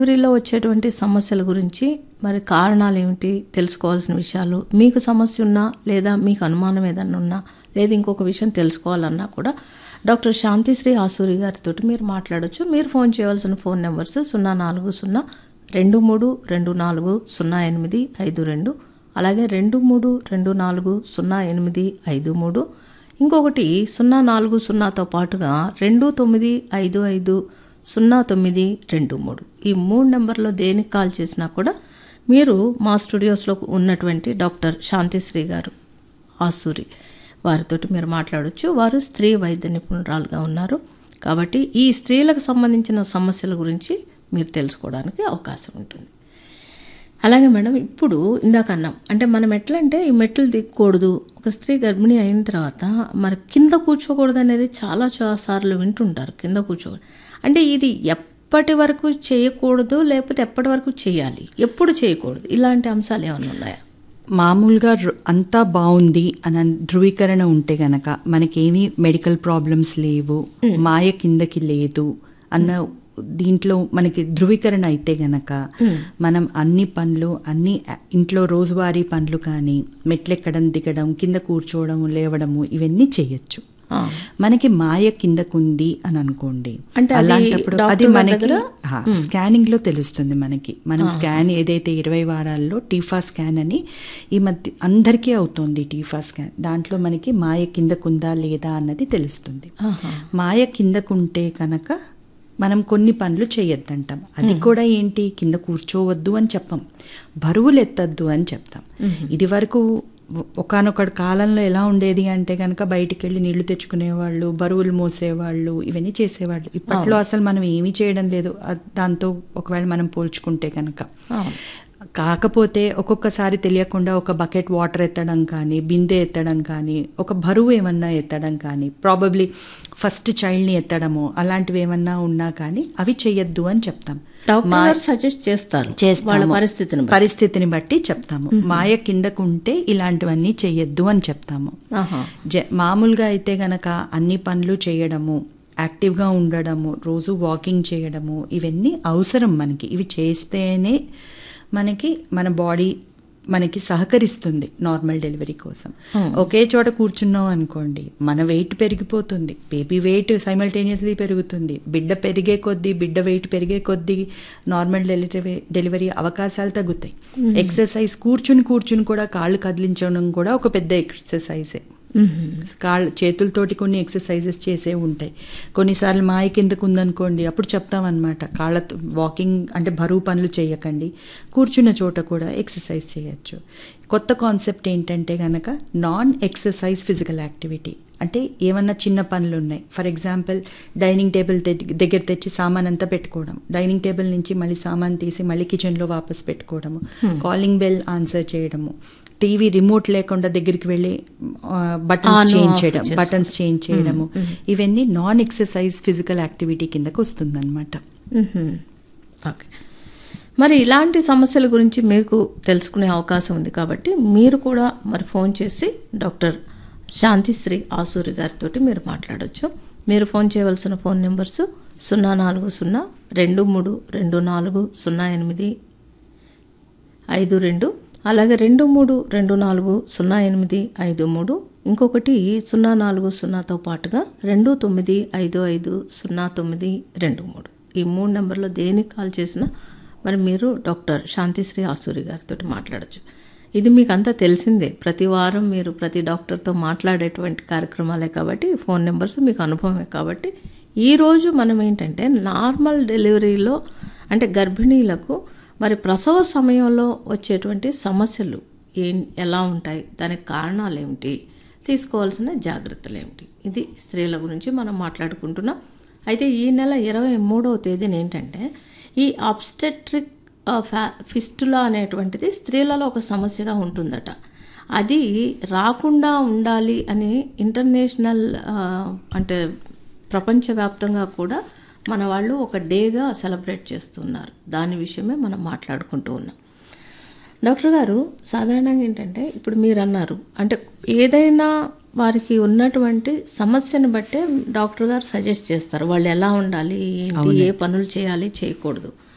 డెలివరీలో వచ్చేటువంటి సమస్యల గురించి మరి కారణాలు ఏమిటి తెలుసుకోవాల్సిన విషయాలు మీకు సమస్య ఉన్నా లేదా మీకు అనుమానం ఏదన్నా ఉన్నా లేదా ఇంకొక విషయం తెలుసుకోవాలన్నా కూడా డాక్టర్ శాంతిశ్రీ ఆసూరి గారితో మీరు మాట్లాడొచ్చు మీరు ఫోన్ చేయవలసిన ఫోన్ నెంబర్స్ సున్నా నాలుగు సున్నా రెండు మూడు రెండు నాలుగు సున్నా ఎనిమిది ఐదు రెండు అలాగే రెండు మూడు రెండు నాలుగు సున్నా ఎనిమిది ఐదు మూడు ఇంకొకటి సున్నా నాలుగు సున్నాతో పాటుగా రెండు తొమ్మిది ఐదు ఐదు సున్నా తొమ్మిది రెండు మూడు ఈ మూడు నెంబర్లో దేనికి కాల్ చేసినా కూడా మీరు మా స్టూడియోస్లో ఉన్నటువంటి డాక్టర్ శాంతిశ్రీ గారు ఆసూరి వారితోటి మీరు మాట్లాడొచ్చు వారు స్త్రీ వైద్య నిపుణురాలుగా ఉన్నారు కాబట్టి ఈ స్త్రీలకు సంబంధించిన సమస్యల గురించి మీరు తెలుసుకోవడానికి అవకాశం ఉంటుంది అలాగే మేడం ఇప్పుడు ఇందాక అన్నాం అంటే మనం ఎట్లా అంటే ఈ మెట్లు దిక్కకూడదు ఒక స్త్రీ గర్భిణి అయిన తర్వాత మరి కింద కూర్చోకూడదు అనేది చాలా చా- సార్లు వింటుంటారు కింద కూర్చోకూడదు అంటే ఇది ఎప్పటి వరకు చేయకూడదు లేకపోతే ఎప్పటి వరకు చేయాలి ఎప్పుడు చేయకూడదు ఇలాంటి అంశాలు ఏమైనా ఉన్నాయా మామూలుగా రు- అంతా బాగుంది అని ధృవీకరణ ఉంటే గనక మనకేమీ మెడికల్ ప్రాబ్లమ్స్ లేవు మాయ కిందకి లేదు అన్న దీంట్లో మనకి ధృవీకరణ అయితే గనక మనం అన్ని పనులు అన్ని ఆ- ఇంట్లో రోజువారీ పనులు కానీ మెట్లెక్కడం దిగడం కింద కూర్చోవడం లేవడము ఇవన్నీ చేయొచ్చు ఆ. మనకి మాయ కిందకుంది అని అనుకోండి అంటే అది అలాంటప్పుడు డాక్టర్ అది గారి మనకి దగ్గర? స్కానింగ్ లో తెలుస్తుంది మనకి మనం స్కాన్ ఏదైతే ఇరవై వారాల్లో టీఫా స్కాన్ అని ఈ మధ్య అందరికీ అవుతుంది టీఫా స్కాన్ దాంట్లో మనకి మాయ కిందకుందా లేదా అన్నది తెలుస్తుంది ఆహా. మాయ కిందకుంటే కనుక మనం కొన్ని పనులు చేయొద్దంటాం అది కూడా ఏంటి కింద కూర్చోవద్దు అని చెప్పం బరువులు ఎత్తద్దు అని చెప్తాం ఇది వరకు ఒకనొక కాలంలో ఎలా ఉండేది అంటే కనుక బయటికి వెళ్ళి నీళ్లు తెచ్చుకునేవాళ్ళు బరువులు మోసేవాళ్ళు ఇవన్నీ చేసేవాళ్ళు ఇప్పట్లో అసలు మనం ఏమీ చేయడం లేదు అ- దాంతో ఒకవేళ మనం పోల్చుకుంటే కనుక అవును. కాకపోతే ఒక్కొక్కసారి తెలియకుండా ఒక బకెట్ వాటర్ ఎత్తడం కానీ బిందె ఎత్తడం కానీ ఒక బరువు ఏమన్నా ఎత్తడం కానీ ప్రాబబ్లీ ఫస్ట్ చైల్డ్ని ఎత్తడము అలాంటివి ఏమన్నా ఉన్నా కానీ అవి చెయ్యొద్దు అని చెప్తాం డాక్టర్ గారు సజెస్ట్ చేస్తారు చేస్తాము. వాళ్ళ పరిస్థితిని బట్టి. పరిస్థితిని బట్టి చెప్తాము మాయ కిందకుంటే ఇలాంటివన్నీ చెయ్యొద్దు అని చెప్తాము ఆహా. జ మామూలుగా అయితే గనక అన్ని పనులు చేయడము యాక్టివ్గా ఉండడము రోజు వాకింగ్ చేయడము ఇవన్నీ అవసరం మనకి ఇవి చేస్తేనే మనకి మన బాడీ మనకి సహకరిస్తుంది నార్మల్ డెలివరీ కోసం ఒకే చోట కూర్చున్నాం అనుకోండి మన వెయిట్ పెరిగిపోతుంది బేబీ వెయిట్ సైమల్టేనియస్లీ పెరుగుతుంది బిడ్డ పెరిగే కొద్దీ బిడ్డ వెయిట్ పెరిగే కొద్దీ నార్మల్ డెలివరీ డెలివరీ అవకాశాలు తగ్గుతాయి ఎక్సర్సైజ్ కూర్చుని కూర్చుని కూడా కాళ్ళు కదిలించడం కూడా ఒక పెద్ద ఎక్సర్సైజే కాళ్ళ చేతులతోటి కొన్ని ఎక్సర్సైజెస్ చేసే ఉంటాయి కొన్నిసార్లు మాయ కిందకు ఉందనుకోండి అప్పుడు చెప్తామన్నమాట కాళ్ళ వాకింగ్ అంటే బరువు పనులు చేయకండి కూర్చున్న చోట కూడా ఎక్సర్సైజ్ చేయొచ్చు కొత్త కాన్సెప్ట్ ఏంటంటే కనుక నాన్ ఎక్సర్సైజ్ ఫిజికల్ యాక్టివిటీ అంటే ఏమన్నా చిన్న పనులు ఉన్నాయి ఫర్ ఎగ్జాంపుల్ డైనింగ్ టేబుల్ దగ్గర తెచ్చి సామాన్ అంతా పెట్టుకోవడం డైనింగ్ టేబుల్ నుంచి మళ్ళీ సామాన్ తీసి మళ్ళీ కిచెన్లో వాపస్ పెట్టుకోవడము కాలింగ్ బెల్ ఆన్సర్ చేయడము టీవీ రిమోట్ లేకుండా దగ్గరికి వెళ్ళి బటన్స్ On, చేంజ్ off చేయడం చేసుకోవడం. బటన్స్ చేంజ్ చేయడము ఇవన్నీ నాన్ ఎక్సర్సైజ్ ఫిజికల్ యాక్టివిటీ కిందకు వస్తుందన్నమాట మ్మ్హ్మ్. ఓకే మరి ఇలాంటి సమస్యల గురించి మీకు తెలుసుకునే అవకాశం ఉంది కాబట్టి మీరు కూడా మరి ఫోన్ చేసి డాక్టర్ శాంతిశ్రీ ఆసూరి గారితో మీరు మాట్లాడొచ్చు మీరు ఫోన్ చేయవలసిన ఫోన్ నెంబర్స్ సున్నా నాలుగు సున్నా రెండు మూడు రెండు నాలుగు సున్నా ఎనిమిది ఐదు రెండు అలాగే రెండు మూడు రెండు నాలుగు సున్నా ఎనిమిది ఐదు మూడు ఇంకొకటి సున్నా నాలుగు సున్నాతో పాటుగా రెండు తొమ్మిది ఐదు ఐదు సున్నా తొమ్మిది రెండు మూడు ఈ మూడు నెంబర్లో దేనికి కాల్ చేసినా మరి మీరు డాక్టర్ శాంతిశ్రీ ఆసూరి గారితో మాట్లాడచ్చు ఇది మీకు అంతా తెలిసిందే ప్రతి వారం మీరు ప్రతి డాక్టర్తో మాట్లాడేటువంటి కార్యక్రమాలే కాబట్టి ఫోన్ నెంబర్స్ మీకు అనుభవమే కాబట్టి ఈరోజు మనం ఏంటంటే నార్మల్ డెలివరీలో అంటే గర్భిణీలకు మరి ప్రసవ సమయంలో వచ్చేటువంటి సమస్యలు ఏం ఎలా ఉంటాయి దానికి కారణాలు ఏమిటి తీసుకోవాల్సిన జాగ్రత్తలు ఏమిటి ఇది స్త్రీల గురించి మనం మాట్లాడుకుంటున్నాం అయితే ఈ నెల ఇరవై మూడవ తేదీన ఏంటంటే ఈ ఆబ్స్టెట్రిక్ ఫ్యా ఫిస్టులా అనేటువంటిది స్త్రీలలో ఒక సమస్యగా ఉంటుందట అది రాకుండా ఉండాలి అని ఇంటర్నేషనల్ ఆ, అంటే ప్రపంచవ్యాప్తంగా కూడా మన వాళ్ళు ఒక డేగా సెలబ్రేట్ చేస్తున్నారు దాని విషయమే మనం మాట్లాడుకుంటూ ఉన్నాం డాక్టర్ గారు సాధారణంగా ఏంటంటే ఇప్పుడు మీరు అన్నారు అంటే ఏదైనా వారికి ఉన్నటువంటి సమస్యను బట్టే డాక్టర్ గారు సజెస్ట్ చేస్తారు వాళ్ళు ఎలా ఉండాలి ఏంటి ఏ పనులు చేయాలి చేయకూడదు